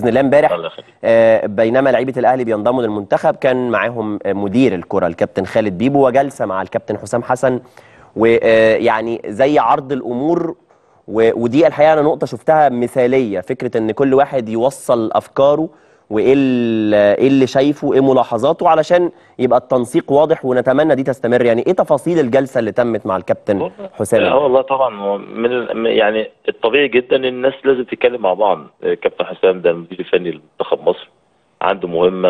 باذن الله امبارح الله يخليك. آه، بينما لعيبه الاهلي بينضموا للمنتخب كان معاهم آه، مدير الكره الكابتن خالد بيبو وجلسه مع الكابتن حسام حسن ويعني زي عرض الامور و- ودي الحقيقه انا نقطه شفتها مثاليه فكره ان كل واحد يوصل افكاره وايه ال- ايه اللي شايفه ايه ملاحظاته علشان يبقى التنسيق واضح ونتمنى دي تستمر يعني ايه تفاصيل الجلسه اللي تمت مع الكابتن حسام اه والله طبعا هو من ال- يعني الطبيعي جدا ان الناس لازم تتكلم مع بعض كابتن حسام ده المدير الفني لمنتخب مصر عنده مهمه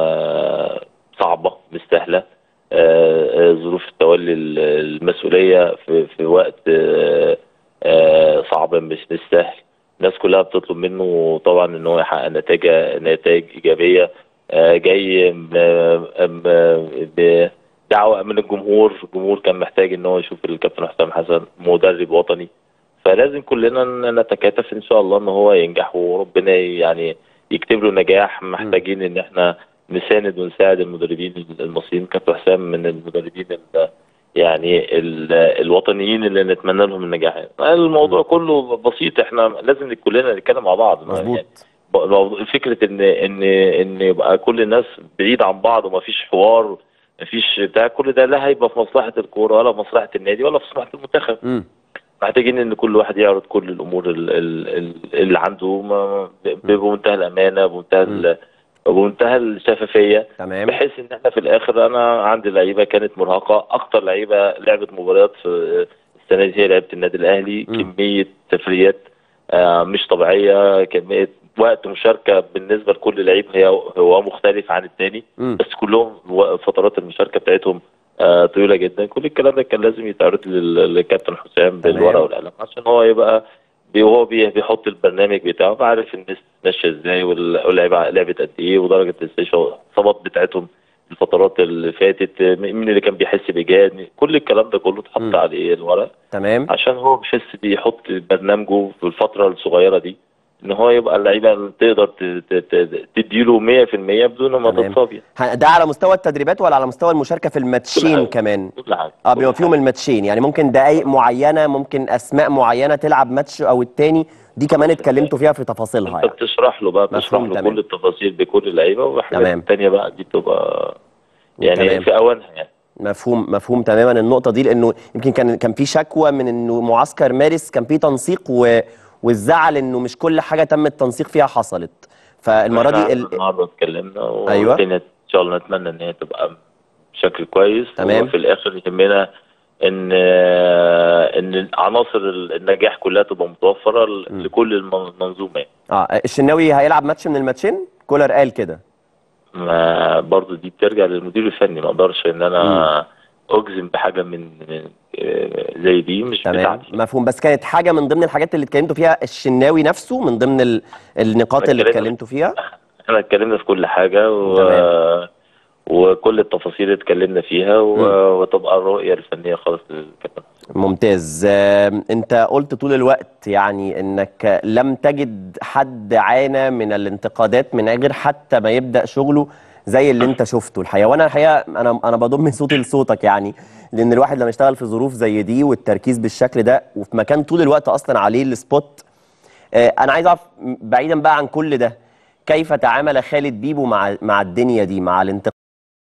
صعبه مش سهله آه، آه، ظروف تولي ال- المسؤوليه في في وقت آه، آه، صعب مش مش سهل الناس كلها بتطلب منه طبعا ان هو يحقق نتائج نتائج ايجابيه آه، جاي م- م- بدعوه من الجمهور الجمهور كان محتاج ان هو يشوف الكابتن حسام حسن مدرب وطني فلازم كلنا ن- نتكاتف ان شاء الله ان هو ينجح وربنا يعني يكتب له نجاح محتاجين ان احنا نساند ونساعد المدربين المصريين كابتن حسام من المدربين ال- يعني ال- الوطنيين اللي نتمنى لهم النجاح الموضوع كله بسيط احنا لازم كلنا نتكلم مع بعض يعني مظبوط موضوع- فكره ان ان ان يبقى كل الناس بعيد عن بعض ومفيش حوار مفيش بتاع كل ده لا هيبقى في مصلحه الكوره ولا في مصلحه النادي ولا في مصلحه المنتخب مم. محتاجين ان كل واحد يعرض كل الامور ال- ال- ال- اللي عنده ما- ب- بمنتهى الامانه بمنتهى ال- بمنتهى الشفافيه تمام بحيث ان احنا في الاخر انا عندي لعيبه كانت مرهقه اكتر لعيبه لعبت مباريات في السنه دي هي لعيبه النادي الاهلي مم. كميه تفريات آه، مش طبيعيه كميه وقت مشاركه بالنسبه لكل لعيب هي هو مختلف عن الثاني مم. بس كلهم و- فترات المشاركه بتاعتهم آه، طويله جدا كل الكلام ده كان لازم يتعرض لل- للكابتن حسام بالورقه والقلم عشان هو يبقى بي- هو بي- بيحط البرنامج بتاعه عارف الناس ماشيه ازاي وال- واللعيبه لعبت قد ايه ودرجه الاصابات بتاعتهم الفترات اللي فاتت مين اللي كان بيحس باجهاد كل الكلام ده كله اتحط مم. عليه الورق تمام عشان هو بيحس بيحط برنامجه في الفتره الصغيره دي ان هو يبقى اللعيبه اللي تقدر ت- ت- ت- تديله 100% بدون ما تمام. تتصاب يعني. ه- ده على مستوى التدريبات ولا على مستوى المشاركه في كل الماتشين حاجة. كمان كل حاجه اه كل بيبقى فيهم حاجة. الماتشين يعني ممكن دقايق معينه ممكن اسماء معينه تلعب ماتش او التاني دي كمان اتكلمتوا فيها في تفاصيلها انت يعني بتشرح له بقى بتشرح مفهوم، له تمام. كل التفاصيل بكل اللعيبه والحاجات تمام. الثانيه بقى دي بتبقى يعني تمام. في اوانها يعني مفهوم مفهوم تماما النقطه دي لانه يمكن كان كان في شكوى من انه معسكر مارس كان في تنسيق و والزعل انه مش كل حاجه تم التنسيق فيها حصلت فالمره دي احنا ال... النهارده اتكلمنا أيوة. والدنيا ان شاء الله نتمنى ان هي تبقى بشكل كويس تمام. وفي الاخر يهمنا ان ان عناصر النجاح كلها تبقى متوفره ل- لكل الم- المنظومه يعني. اه الشناوي هيلعب ماتش من الماتشين كولر قال كده ما برضه دي بترجع للمدير الفني ما اقدرش ان انا اجزم بحاجه من من- آه، زي دي مش تمام بتاعتي مفهوم بس كانت حاجه من ضمن الحاجات اللي اتكلمتوا فيها الشناوي نفسه من ضمن ال... النقاط اللي اتكلمنا. اتكلمتوا فيها احنا اتكلمنا في كل حاجه و... تمام. وكل التفاصيل اللي اتكلمنا فيها و... وتبقى الرؤيه الفنيه خالص للكابتن ممتاز آم، انت قلت طول الوقت يعني انك لم تجد حد عانى من الانتقادات من غير حتى ما يبدا شغله زي اللي انت شفته الحقيقه وانا الحقيقه انا انا بضم صوتي لصوتك يعني لان الواحد لما يشتغل في ظروف زي دي والتركيز بالشكل ده وفي مكان طول الوقت اصلا عليه السبوت آه، انا عايز اعرف بعيدا بقى عن كل ده كيف تعامل خالد بيبو مع مع الدنيا دي مع الانتقاد